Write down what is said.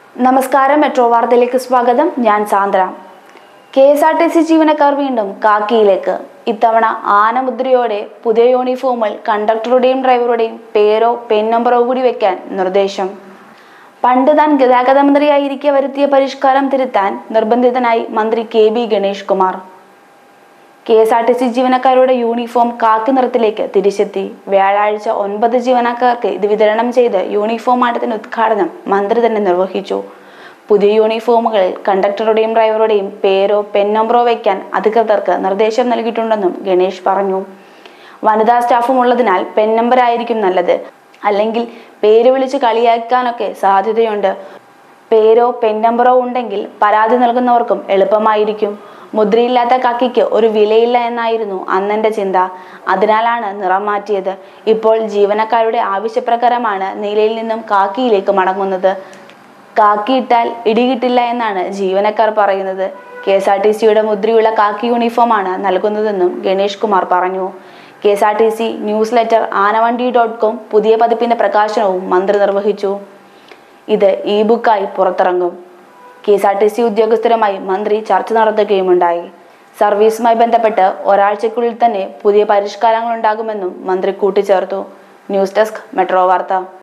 നമസ്കാരം മെട്രോ വാർത്തയിലേക്ക് സ്വാഗതം ഞാൻ Sandra K S R T C ജീവനക്കാർ വീണ്ടും കാക്കിയിലേക്ക് ഇത്തവണ ആനമുദ്രയോടെ പുതിയ യൂണിഫോമിൽ കണ്ടക്ടറുടെയും ഡ്രൈവറുടെയും പേരോ പെൻ നമ്പറോ കൂടി വെക്കാൻ നിർദ്ദേശം പണ്ട് താൻ ഗതാഗത മന്ത്രിയായിരിക്കെ വരുത്തിയ പരിഷ്കാരം തിരുത്താൻ നിർബന്ധിതനായി മന്ത്രി K B Ganesh Kumar K S R T C ജീവനക്കാരുടെ യൂണിഫോം കാക്കി നിറത്തിലേക്ക് തിരിച്ചെത്തി വ്യാഴാഴ്ച ഒൻപത് ജീവനക്കാർക്ക് ഇത് വിതരണം ചെയ്ത് യൂണിഫോം ആട്ടത്തിന്റെ ഉദ്ഘാടനം മന്ത്രി തന്നെ നിർവഹിച്ചു പുതിയ യൂണിഫോമുകളിൽ കണ്ടക്ടറുടെയും ഡ്രൈവറുടെയും പേരോ പെൻ നമ്പറോ വയ്ക്കാൻ അധികൃതർക്ക് നിർദ്ദേശം നൽകിയിട്ടുണ്ടെന്നും ഗണേഷ് പറഞ്ഞു വനിതാ സ്റ്റാഫും ഉള്ളതിനാൽ പെൻ നമ്പർ ആയിരിക്കും നല്ലത് അല്ലെങ്കിൽ പേര് വിളിച്ച് കളിയാക്കാനൊക്കെ സാധ്യതയുണ്ട് പേരോ പെൻ നമ്പറോ ഉണ്ടെങ്കിൽ പരാതി നൽകുന്നവർക്കും എളുപ്പമായിരിക്കും മുദ്രയില്ലാത്ത കാക്കിക്ക് ഒരു വിലയില്ല എന്നായിരുന്നു അന്നെന്റെ ചിന്ത അതിനാലാണ് നിറം മാറ്റിയത് ഇപ്പോൾ ജീവനക്കാരുടെ ആവശ്യപ്രകാരമാണ് നീലയിൽ നിന്നും കാക്കിയിലേക്ക് മടങ്ങുന്നത് കാക്കി ഇട്ടാൽ ഇടികിട്ടില്ല എന്നാണ് ജീവനക്കാർ പറയുന്നത് കെ എസ് ആർ ടി സിയുടെ മുദ്രയുള്ള കാക്കി യൂണിഫോമാണ് നൽകുന്നതെന്നും ഗണേഷ് കുമാർ പറഞ്ഞു K S R T C newsletter Aanavandi dot com പുതിയ പതിപ്പിന്റെ പ്രകാശനവും മന്ത്രി നിർവഹിച്ചു ഇത് ഇ ബുക്കായി പുറത്തിറങ്ങും K S R T C ഉദ്യോഗസ്ഥരുമായി മന്ത്രി ചർച്ച നടത്തുകയുമുണ്ടായി സർവീസുമായി ബന്ധപ്പെട്ട് ഒരാഴ്ചയ്ക്കുള്ളിൽ തന്നെ പുതിയ പരിഷ്കാരങ്ങൾ ഉണ്ടാകുമെന്നും മന്ത്രി കൂട്ടിച്ചേർത്തു ന്യൂസ് ഡെസ്ക് മെട്രോ വാർത്ത